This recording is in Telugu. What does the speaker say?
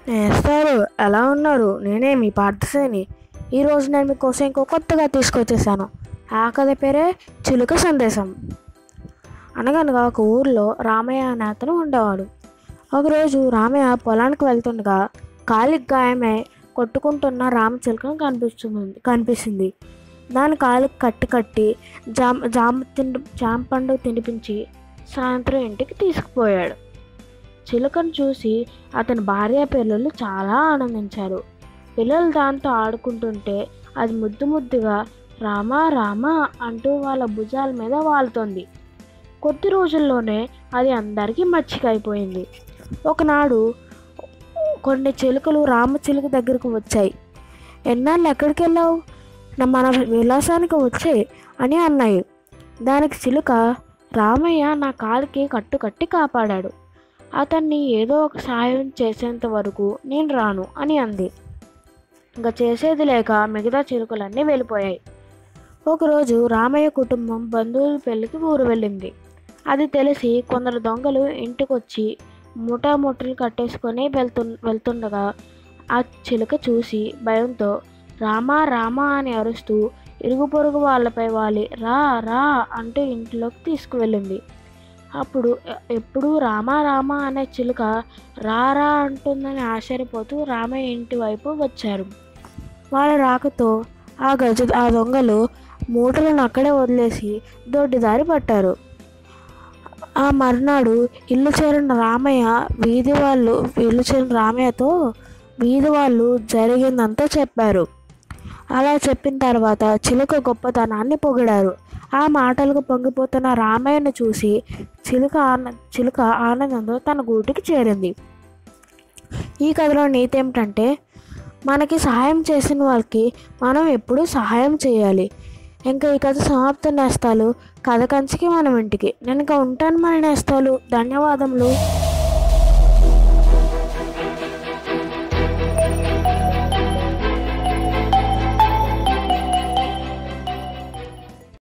నేస్తారు ఎలా ఉన్నారు నేనే మీ పార్థసేని ఈరోజు నేను మీకోసం ఇంకో కొత్తగా తీసుకొచ్చేసాను ఆ కథ పేరే చిలుక సందేశం అనగనగా ఒక ఊర్లో రామయ్య అనే అతను ఉండేవాడు ఒకరోజు రామయ్య పొలానికి వెళ్తుండగా కాలికి గాయమై కొట్టుకుంటున్న రామచిలుకను కనిపిస్తుంది కనిపిస్తుంది దాని కాలికి కట్టి కట్టి జామ జామ తిండి జామ పండు తినిపించి సాయంత్రం ఇంటికి తీసుకుపోయాడు చిలుకను చూసి అతని భార్య పిల్లలు చాలా ఆనందించారు పిల్లలు దాంతో ఆడుకుంటుంటే అది ముద్దు ముద్దుగా రామా రామా అంటూ వాళ్ళ భుజాల మీద వాలుతోంది కొద్ది రోజుల్లోనే అది అందరికీ మచ్చికైపోయింది ఒకనాడు కొన్ని చిలుకలు రామచిలుక దగ్గరకు వచ్చాయి ఎన్నాళ్ళు ఎక్కడికి వెళ్ళావు నా మన విలాసానికి వచ్చాయి అని అన్నాయి దానికి చిలుక రామయ్య నా కాలికి కట్టు కట్టి కాపాడాడు అతన్ని ఏదో ఒక సహాయం చేసేంత వరకు నేను రాను అని అంది ఇంకా చేసేది లేక మిగతా చిలుకలన్నీ వెళ్ళిపోయాయి ఒకరోజు రామయ్య కుటుంబం బంధువుల పెళ్లికి ఊరు వెళ్ళింది అది తెలిసి కొందరు దొంగలు ఇంటికొచ్చి ముఠాముఠులు కట్టేసుకొని వెళ్తు వెళ్తుండగా ఆ చిలుక చూసి భయంతో రామా రామా అని అరుస్తూ ఇరుగు పొరుగు వాళ్ళపై వాలి రా రా అంటూ ఇంట్లోకి తీసుకువెళ్ళింది అప్పుడు ఎ- ఎప్పుడూ రామా రామా అనే చిలుక రా రా అంటుందని ఆశ్చర్యపోతూ రామయ్య ఇంటి వైపు వచ్చారు వాళ్ళ రాకతో ఆ గజ ఆ దొంగలు మూటలను అక్కడే వదిలేసి దొడ్డిదారి పట్టారు ఆ మర్నాడు ఇల్లు చేరిన రామయ్య వీధి వాళ్ళు ఇల్లు చేరిన రామయ్యతో వీధి వాళ్ళు జరిగిందంతా చెప్పారు అలా చెప్పిన తర్వాత చిలుక గొప్పతనాన్ని పొగిడారు ఆ మాటలకు పొంగిపోతున్న రామయ్యను చూసి చిలుక ఆన చిలుక ఆనందంతో తన గూటికి చేరింది ఈ కథలో నీతి ఏమిటంటే మనకి సహాయం చేసిన వాళ్ళకి మనం ఎప్పుడూ సహాయం చేయాలి ఇంకా ఈ కథ సమాప్తం నేస్తాలు కథ కంచికి మనం ఇంటికి నేను ఇంకా ఉంటాను మన నేస్తాలు ధన్యవాదములు